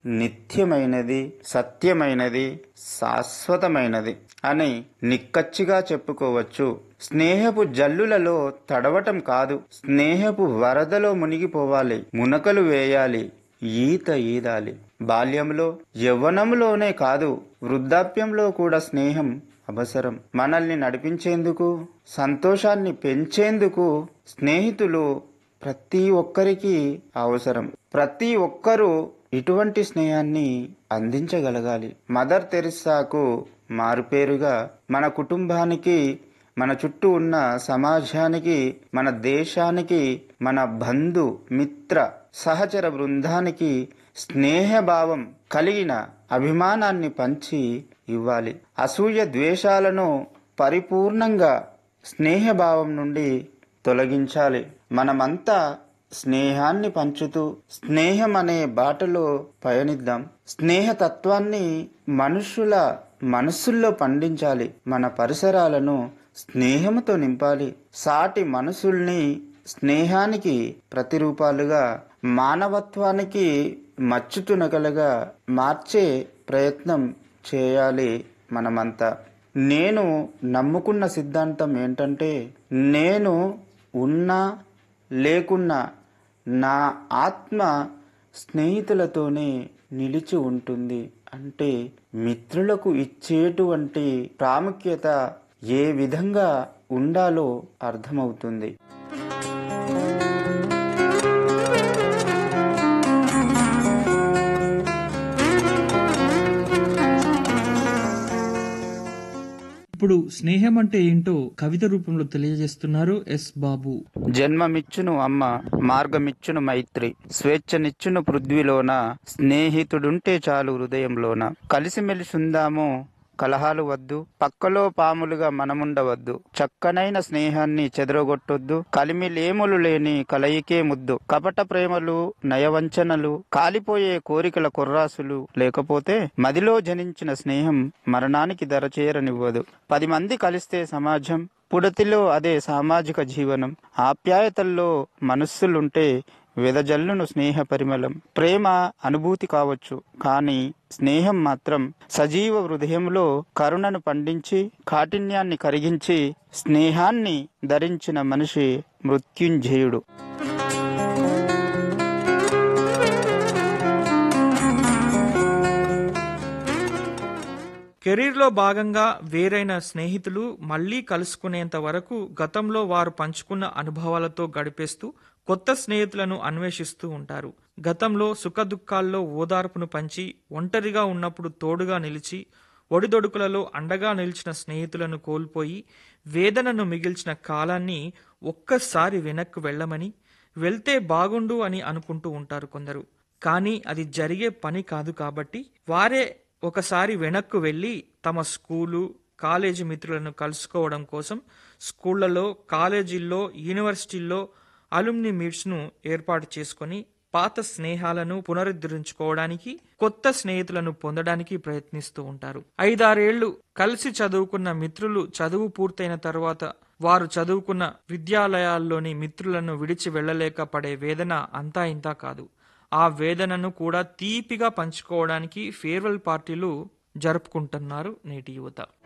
నిత్యమైనది సత్యమైనది శాశ్వతమైనది అని నిక్కచ్చిగా చెప్పుకోవచ్చు స్నేహపు జల్లులలో తడవటం కాదు స్నేహపు వరదలో మునిగిపోవాలి మునకలు వేయాలి ఈత ఈదాలి బాల్యంలో యవ్వనంలోనే కాదు వృద్ధాప్యంలో కూడా స్నేహం అవసరం మనల్ని నడిపించేందుకు సంతోషాన్ని పెంచేందుకు స్నేహితులు ప్రతి ఒక్కరికి అవసరం ప్రతి ఒక్కరూ ఇటువంటి స్నేహాన్ని అందించగలగాలి మదర్ తెరిసాకు మారుపేరుగా మన కుటుంబానికి మన చుట్టూ ఉన్న సమాజానికి మన దేశానికి మన బంధు మిత్ర సహచర బృందానికి స్నేహభావం కలిగిన అభిమానాన్ని పంచి ఇవ్వాలి అసూయ ద్వేషాలను పరిపూర్ణంగా స్నేహభావం నుండి తొలగించాలి మనమంతా స్నేహాన్ని పంచుతూ స్నేహం అనే బాటలో పయనిద్దాం స్నేహతత్వాన్ని మనుషుల మనస్సుల్లో పండించాలి మన పరిసరాలను స్నేహంతో నింపాలి సాటి మనసుల్ని స్నేహానికి ప్రతిరూపాలుగా మానవత్వానికి మచ్చుతునగలుగా మార్చే ప్రయత్నం చేయాలి మనమంతా నేను నమ్ముకున్న సిద్ధాంతం ఏంటంటే నేను ఉన్నా లేకున్నా నా ఆత్మ స్నేహితులతోనే నిలిచి ఉంటుంది అంటే మిత్రులకు ఇచ్చేటువంటి ప్రాముఖ్యత ఏ విధంగా ఉండాలో అర్థమవుతుంది ఇప్పుడు స్నేహం అంటే ఏంటో కవిత రూపంలో తెలియజేస్తున్నారు ఎస్ బాబు జన్మమిచ్చును అమ్మ మార్గమిచ్చును మైత్రి స్వేచ్ఛనిచ్చును పృథ్వీలోన స్నేహితుడుంటే చాలు హృదయంలోన కలిసిమెలిసి ఉందాము కలహాలు వద్దు పక్కలో పాములుగా మనముండవద్దు చక్కనైన స్నేహాన్ని చెదరగొట్టొద్దు కలిమిలేములు లేని కలయికే ముద్దు కపట ప్రేమలు నయవంచనలు కాలిపోయే కోరికల కొర్రాసులు లేకపోతే మదిలో జనించిన స్నేహం మరణానికి దరచేరనివ్వదు పది మంది కలిస్తే సమాజం పుడతిలో అదే సామాజిక జీవనం ఆప్యాయతల్లో మనస్సులుంటే వెదజల్లును స్నేహ పరిమళం ప్రేమ అనుభూతి కావచ్చు కానీ స్నేహం మాత్రం సజీవ హృదయంలో కరుణను పండించి కాఠిన్యాన్ని కరిగించి స్నేహాన్ని ధరించిన మనిషి మృత్యుంజయుడు కెరీర్లో భాగంగా వేరైన స్నేహితులు మళ్ళీ కలుసుకునేంత వరకు గతంలో వారు పంచుకున్న అనుభవాలతో గడిపేస్తూ కొత్త స్నేహితులను అన్వేషిస్తూ ఉంటారు గతంలో సుఖదుఖాల్లో ఓదార్పును పంచి ఒంటరిగా ఉన్నప్పుడు తోడుగా నిలిచి ఒడిదొడుకులలో అండగా నిలిచిన స్నేహితులను కోల్పోయి వేదనను మిగిల్చిన కాలాన్ని ఒక్కసారి వెనక్కు వెళ్ళమని వెళ్తే బాగుండు అని అనుకుంటూ ఉంటారు కొందరు కానీ అది జరిగే పని కాదు కాబట్టి వారే ఒకసారి వెనక్కు వెళ్ళి తమ స్కూలు కాలేజీ మిత్రులను కలుసుకోవడం కోసం స్కూళ్లలో కాలేజీల్లో యూనివర్సిటీల్లో అలుమ్ని మీట్స్ను ఏర్పాటు చేసుకొని పాత స్నేహాలను పునరుద్ధరించుకోవడానికి కొత్త స్నేహితులను పొందడానికి ప్రయత్నిస్తూ ఉంటారు ఐదారేళ్లు కలిసి చదువుకున్న మిత్రులు చదువు పూర్తయిన తర్వాత వారు చదువుకున్న విద్యాలయాల్లోని మిత్రులను విడిచి వెళ్ళలేక పడే వేదన అంతా ఇంతా కాదు ఆ వేదనను కూడా తీపిగా పంచుకోవడానికి ఫేర్వెల్ పార్టీలు జరుపుకుంటున్నారు నేటి యువత